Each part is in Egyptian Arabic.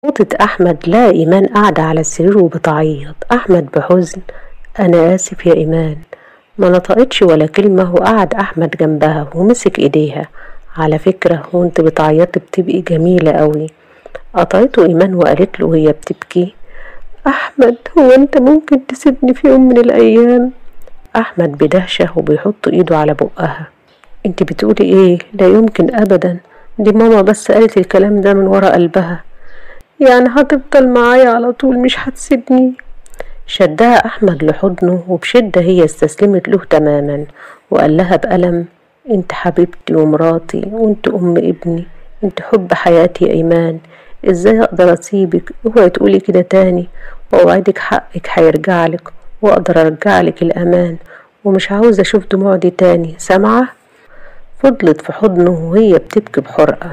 أوضة أحمد لا إيمان قاعدة على السرير وبتعيط أحمد بحزن أنا آسف يا إيمان ما نطقتش ولا كلمة وقعد أحمد جنبها ومسك إيديها على فكرة وانت بتعيطي بتبقي جميلة قوي قطعته إيمان وقالت له وهي بتبكي أحمد هو أنت ممكن تسيبني في يوم من الأيام أحمد بدهشة وبيحط إيده على بقها أنت بتقولي إيه لا يمكن أبدا دي ماما بس قالت الكلام ده من ورا قلبها يعني هتفضل معايا على طول مش هتسيبني شدها أحمد لحضنه وبشدة هي استسلمت له تماما وقال لها بألم انت حبيبتي ومراتي وانت أم ابني انت حب حياتي يا إيمان ازاي اقدر اسيبك اوعي تقولي كده تاني واوعدك حقك هيرجعلك واقدر ارجعلك الامان ومش عاوزة اشوف دموع دي تاني سامعة فضلت في حضنه وهي بتبكي بحرقة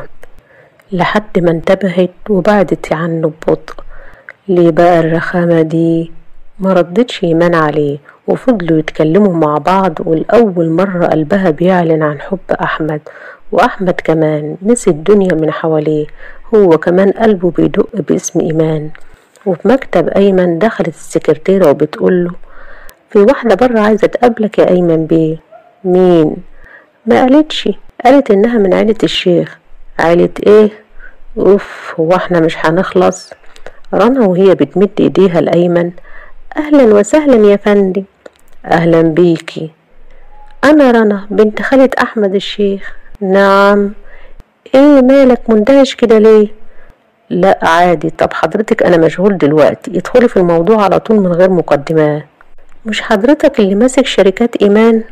لحد ما انتبهت وبعدت عنه ببطء ليه بقى الرخامة دي ما ردتش إيمان عليه وفضلوا يتكلموا مع بعض والأول مرة قلبها بيعلن عن حب أحمد وأحمد كمان نسي الدنيا من حواليه هو كمان قلبه بيدق باسم إيمان وفي مكتب أيمن دخلت السكرتيرة وبتقوله في واحدة برا عايزة تقابلك يا أيمن بيه مين؟ ما قالتش قالت إنها من عيلة الشيخ عيلة إيه؟ أوف هو احنا مش هنخلص رنا وهي بتمد إيديها لأيمن أهلا وسهلا يا فندي أهلا بيكي أنا رنا بنت خالة أحمد الشيخ نعم ايه مالك مندهش كده ليه لا عادي طب حضرتك انا مشغول دلوقتي ادخلي في الموضوع على طول من غير مقدمات مش حضرتك اللي ماسك شركات ايمان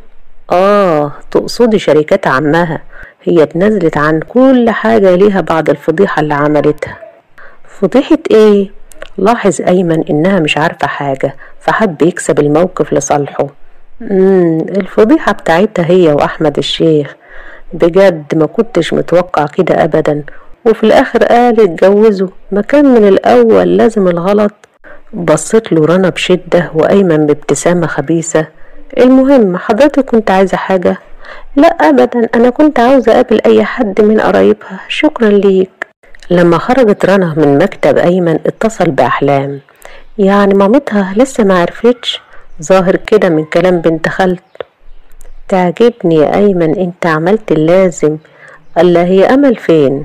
اه تقصدي شركات عمها هي اتنزلت عن كل حاجة ليها بعد الفضيحة اللي عملتها فضيحة ايه لاحظ ايمن انها مش عارفة حاجة فحب يكسب الموقف لصالحه امم الفضيحة بتاعتها هي واحمد الشيخ بجد ما كنتش متوقع كده ابدا وفي الاخر قال اتجوزوا ما كان من الاول لازم الغلط بصيت له رنا بشدة وايمن بابتسامة خبيثة المهم حضرتك كنت عايزة حاجة لا ابدا انا كنت عاوزة اقابل اي حد من قرايبها شكرا ليك لما خرجت رنا من مكتب ايمن اتصل باحلام يعني مامتها لسه ما عرفتش ظاهر كده من كلام بنت خالته تعجبني يا أيمن أنت عملت اللازم ألا هي أمل فين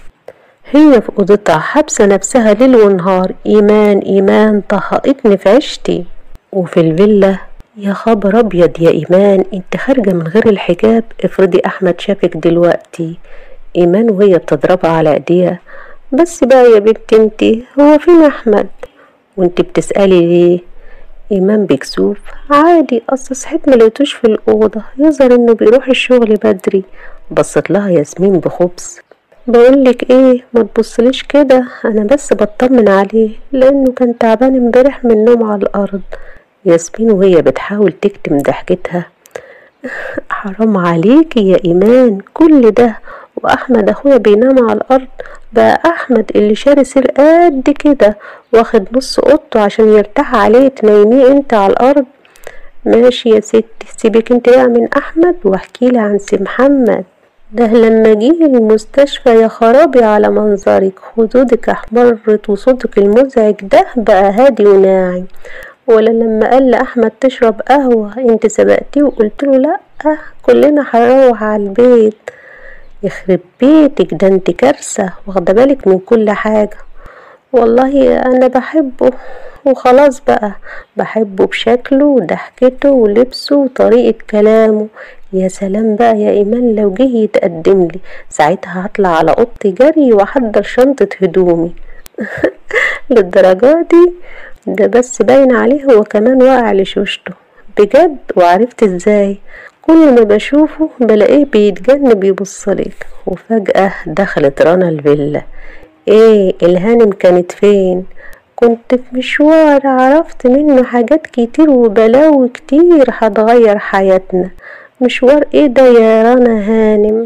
هي في أوضتها حابسة نفسها ليل ونهار إيمان إيمان طهقتني في عشتي وفي الفيلا يا خبر أبيض يا إيمان أنت خارجة من غير الحجاب افرضي أحمد شافك دلوقتي إيمان وهي بتضربها على إيديها بس بقى يا بنت انتي هو فين أحمد وانت بتسألي ليه إيمان بكسوف عادي أصل صحيت ملقتوش في الأوضة يظهر إنه بيروح الشغل بدري بصت لها ياسمين بخبز بقولك ايه ما تبصليش كده انا بس بطمن عليه لانه كان تعبان امبارح من النوم على الارض ياسمين وهي بتحاول تكتم ضحكتها حرام عليكي يا ايمان كل ده واحمد اخويا بينام على الارض بقى احمد اللي شاري سير قد كده واخد نص اوضته عشان يرتاح عليه تنيميه انت على الارض ماشي يا ستي سيبك انت بقى من احمد واحكيلي عن سي محمد ده لما جه المستشفى يا خرابي على منظرك خدودك احمرت وصوتك المزعج ده بقى هادي وناعم ولا لما قال لأحمد تشرب قهوة انت سبقتيه وقلت له لأ كلنا هنروح على البيت يخرب بيتك ده انت كارثة واخدة بالك من كل حاجة والله انا بحبه وخلاص بقى بحبه بشكله وضحكته ولبسه وطريقة كلامه يا سلام بقى يا ايمان لو جه يتقدم لي ساعتها هطلع على اوضتي جري واحضر شنطة هدومي للدرجة دي ده بس باين عليه هو كمان واقع لشوشته بجد وعرفت ازاي كل ما بشوفه بلاقيه بيتجن بيبصلك وفجأة دخلت رنا الفيلا ايه الهانم كانت فين كنت في مشوار عرفت منه حاجات كتير وبلاوي كتير هتغير حياتنا مشوار ايه ده يا رنا هانم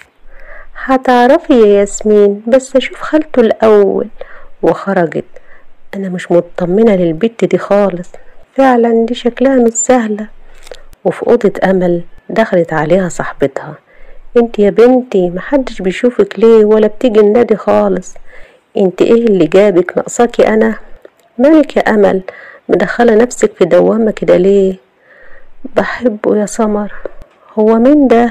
هتعرفي يا ياسمين بس اشوف خالته الاول وخرجت انا مش مطمنه للبت دي خالص فعلا دي شكلها مش سهله وفي اوضه امل دخلت عليها صاحبتها انت يا بنتي محدش بيشوفك ليه ولا بتيجي النادي خالص انت ايه اللي جابك ناقصاكي انا مالك يا امل مدخله نفسك في دوامه كده ليه بحبه يا سمر هو مين ده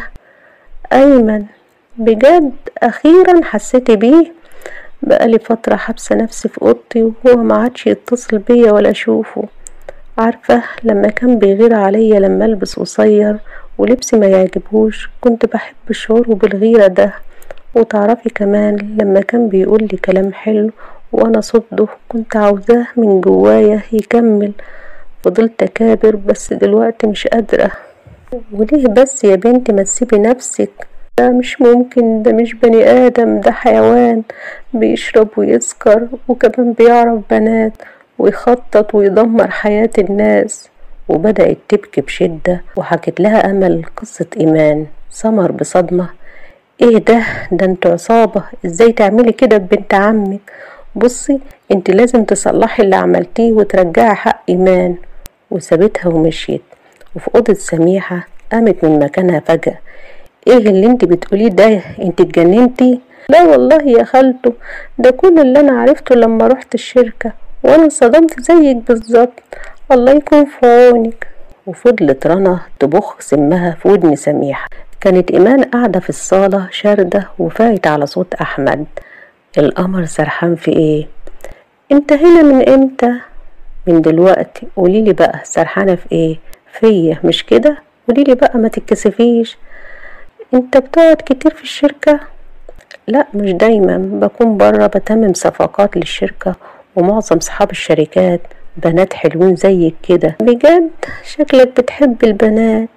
ايمن بجد اخيرا حسيت بيه بقالي فترة حابسة نفسي في اوضتي وهو ما عادش يتصل بيا ولا اشوفه عارفة لما كان بيغير عليا لما البس قصير ولبسي ما يعجبهوش كنت بحب شعوره بالغيرة ده وتعرفي كمان لما كان بيقول لي كلام حلو وانا صده كنت عاوزاه من جوايا يكمل فضلت اكابر بس دلوقتي مش قادرة وليه بس يا بنتي ما تسيبي نفسك ده مش ممكن ده مش بني آدم ده حيوان بيشرب ويسكر وكمان بيعرف بنات ويخطط ويدمر حياة الناس وبدأت تبكي بشدة وحكت لها أمل قصة إيمان سمر بصدمة ايه ده ده انتوا عصابة ازاي تعملي كده ببنت عمك بصي انت لازم تصلحي اللي عملتيه وترجعي حق ايمان وسابتها ومشيت وفي اوضة سميحة قامت من مكانها فجأة ايه اللي انت بتقوليه ده انت اتجننتي لا والله يا خالته ده كل اللي انا عرفته لما رحت الشركة وانا انصدمت زيك بالظبط الله يكون في عونك وفضلت رنا تبخ سمها في ودن سميحة كانت إيمان قاعدة في الصالة شاردة وفايت على صوت أحمد القمر سرحان في إيه؟ أنت هنا من إمتى؟ من دلوقتي قوليلي بقى سرحانة في إيه؟ فيا مش كده؟ قوليلي بقى ما تتكسفيش أنت بتقعد كتير في الشركة؟ لا مش دايما بكون برا بتمم صفقات للشركة ومعظم صحاب الشركات بنات حلوين زيك كده بجد شكلك بتحب البنات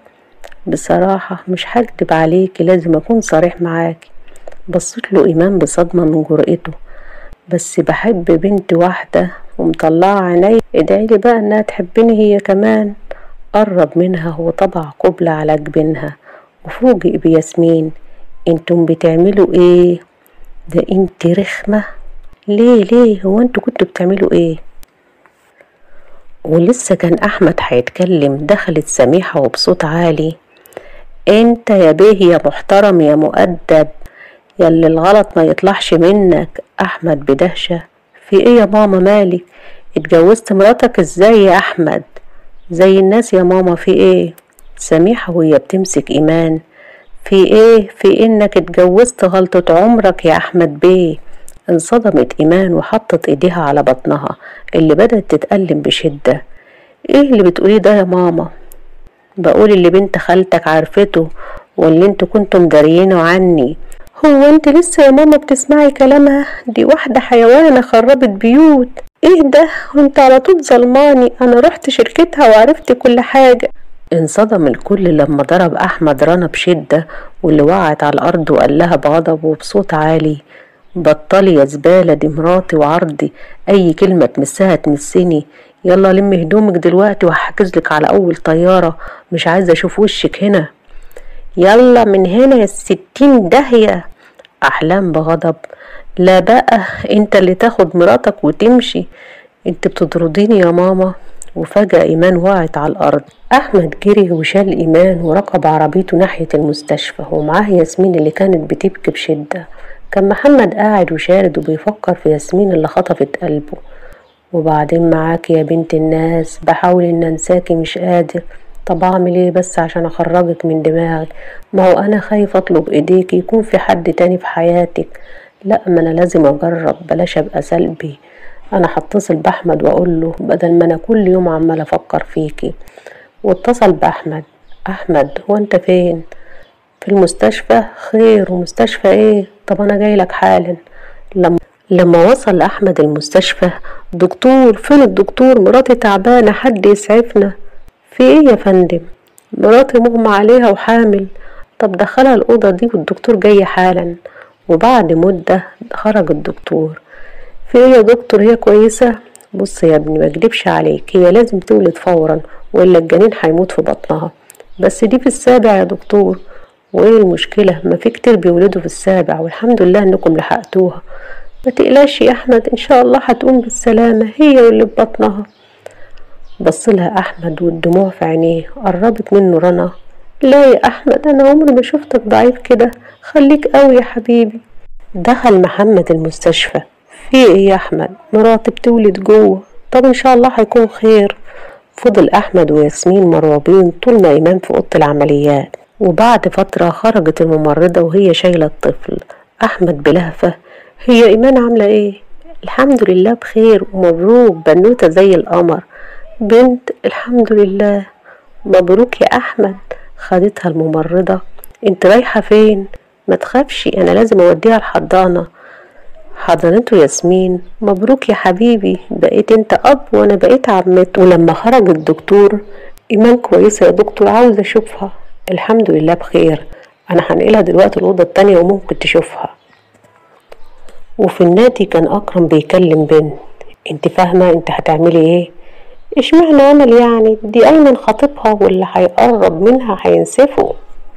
بصراحة مش هكدب عليكي لازم أكون صريح معاكي بصيت له إيمان بصدمة من جرأته بس بحب بنت واحدة ومطلعة عيني ادعيلي بقى إنها تحبني هي كمان قرب منها وطبع قبلة على جبينها وفوجئ بياسمين انتم بتعملوا ايه ده انت رخمة ليه ليه هو انتوا كنتوا بتعملوا ايه ولسه كان احمد هيتكلم دخلت سميحة وبصوت عالي انت يا بيه يا محترم يا مؤدب ياللي الغلط ما يطلعش منك احمد بدهشة في ايه يا ماما مالك اتجوزت مراتك ازاي يا احمد زي الناس يا ماما في ايه سميحة وهي بتمسك ايمان في ايه في انك اتجوزت غلطة عمرك يا احمد بيه انصدمت ايمان وحطت ايديها على بطنها اللي بدأت تتألم بشدة ايه اللي بتقوليه ده يا ماما بقول اللي بنت خالتك عرفته واللي انتوا كنتم داريينه عني هو انت لسه يا ماما بتسمعي كلامها دي واحدة حيوانة خربت بيوت ايه ده وانت على طول ظلماني انا رحت شركتها وعرفت كل حاجة انصدم الكل لما ضرب احمد رنا بشدة واللي وقعت على الارض وقال لها بغضب وبصوت عالي بطلي يا زبالة دي مراتي وعرضي اي كلمة تمسها تمسني يلا لمي هدومك دلوقتي وهحجزلك على اول طيارة مش عايزة اشوف وشك هنا يلا من هنا يا الستين داهية احلام بغضب لا بقى انت اللي تاخد مراتك وتمشي انت بتطرديني يا ماما وفجأة إيمان وقعت على الأرض أحمد جري وشال إيمان وركب عربيته ناحية المستشفى ومعاه ياسمين اللي كانت بتبكي بشدة كان محمد قاعد وشارد وبيفكر في ياسمين اللي خطفت قلبه وبعدين معاك يا بنت الناس بحاول ان انساكي مش قادر طب اعمل ايه بس عشان اخرجك من دماغي ما هو انا خايف اطلب ايديك يكون في حد تاني في حياتك لا ما انا لازم اجرب بلاش ابقى سلبي انا هتصل باحمد واقول له بدل ما انا كل يوم عمال افكر فيكي واتصل باحمد احمد هو انت فين في المستشفى خير ومستشفى ايه طب انا جاي لك حالا لما لما وصل احمد المستشفى دكتور فين الدكتور مراتي تعبانه حد يسعفنا في ايه يا فندم مراتي مغمى عليها وحامل طب دخلها الاوضه دي والدكتور جاي حالا وبعد مده خرج الدكتور في ايه يا دكتور هي كويسه بص يا ابني ما اكدبش عليك هي لازم تولد فورا والا الجنين هيموت في بطنها بس دي في السابع يا دكتور وايه المشكله ما في كتير بيولدوا في السابع والحمد لله انكم لحقتوها ما تقلقش يا احمد ان شاء الله هتقوم بالسلامه هي واللي في بطنها بصلها احمد والدموع في عينيه قربت منه رنا لا يا احمد انا عمري ما شفتك ضعيف كده خليك قوي يا حبيبي دخل محمد المستشفى في ايه يا احمد مراتي بتولد جوه طب ان شاء الله هيكون خير فضل احمد وياسمين مرعوبين طول ما ايمان في اوضه العمليات وبعد فتره خرجت الممرضه وهي شايله الطفل احمد بلهفه هي ايمان عامله ايه الحمد لله بخير ومبروك بنوته زي القمر بنت الحمد لله مبروك يا احمد خدتها الممرضه انت رايحه فين ما تخافش انا لازم اوديها الحضانه حضنته ياسمين مبروك يا حبيبي بقيت انت اب وانا بقيت عمت ولما خرج الدكتور ايمان كويسه يا دكتور عاوز اشوفها الحمد لله بخير انا هنقلها دلوقتي الاوضه التانية وممكن تشوفها وفي النادي كان اكرم بيكلم بنت انت فاهمه انت هتعملي ايه اشمعنى امل يعني دي ايمن خطيبها واللي هيقرب منها هينسفه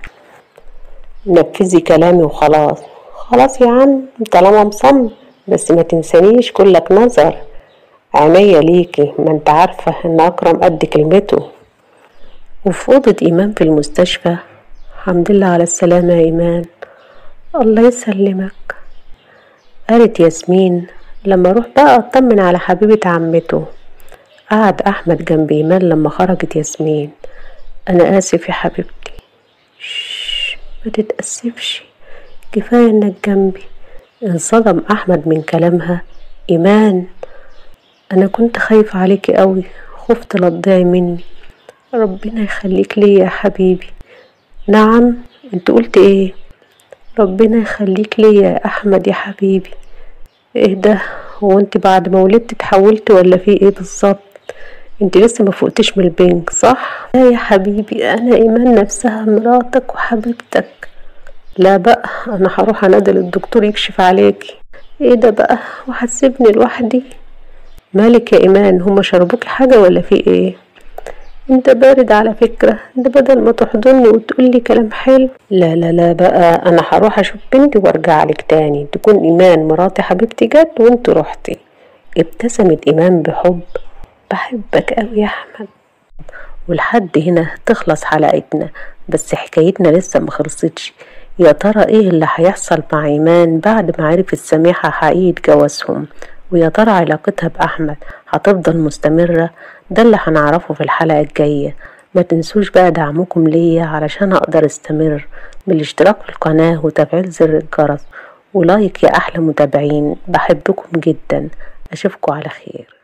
نفذي كلامي وخلاص خلاص يا عم طالما مصمم بس ما تنسانيش كلك نظر عينيا ليكي ما انت عارفة ان اكرم قد كلمته وفي اوضة ايمان في المستشفى الحمد لله على السلامة يا ايمان الله يسلمك قالت ياسمين لما اروح بقى اطمن على حبيبة عمته قعد احمد جنب ايمان لما خرجت ياسمين انا اسف يا حبيبتي شش ما تتأسفش كفاية انك جنبي انصدم احمد من كلامها ايمان انا كنت خايفة عليكي قوي خفت لا تضيعي مني ربنا يخليك ليا يا حبيبي نعم انت قلت ايه ربنا يخليك ليا يا احمد يا حبيبي ايه ده هو انت بعد ما ولدت اتحولت ولا في ايه بالظبط انت لسه ما فوقتش من البنك صح لا يا حبيبي انا ايمان نفسها مراتك وحبيبتك لا بقى انا هروح انادي للدكتور يكشف عليكي ايه ده بقى وهتسيبني لوحدي مالك يا ايمان هما شربوكي حاجه ولا في ايه انت بارد على فكرة ده بدل ما تحضني وتقولي كلام حلو لا لا لا بقى انا هروح اشوف بنتي وارجع لك تاني تكون ايمان مراتي حبيبتي جت وانت رحتي ابتسمت ايمان بحب بحبك قوي يا احمد ولحد هنا تخلص حلقتنا بس حكايتنا لسه ما خلصتش يا ترى ايه اللي هيحصل مع ايمان بعد ما عرفت سميحة حقيقة جوازهم ويا ترى علاقتها بأحمد هتفضل مستمرة ده اللي هنعرفه في الحلقة الجاية ما تنسوش بقى دعمكم ليا علشان اقدر استمر بالاشتراك في القناة وتفعيل زر الجرس ولايك يا احلى متابعين بحبكم جدا اشوفكم على خير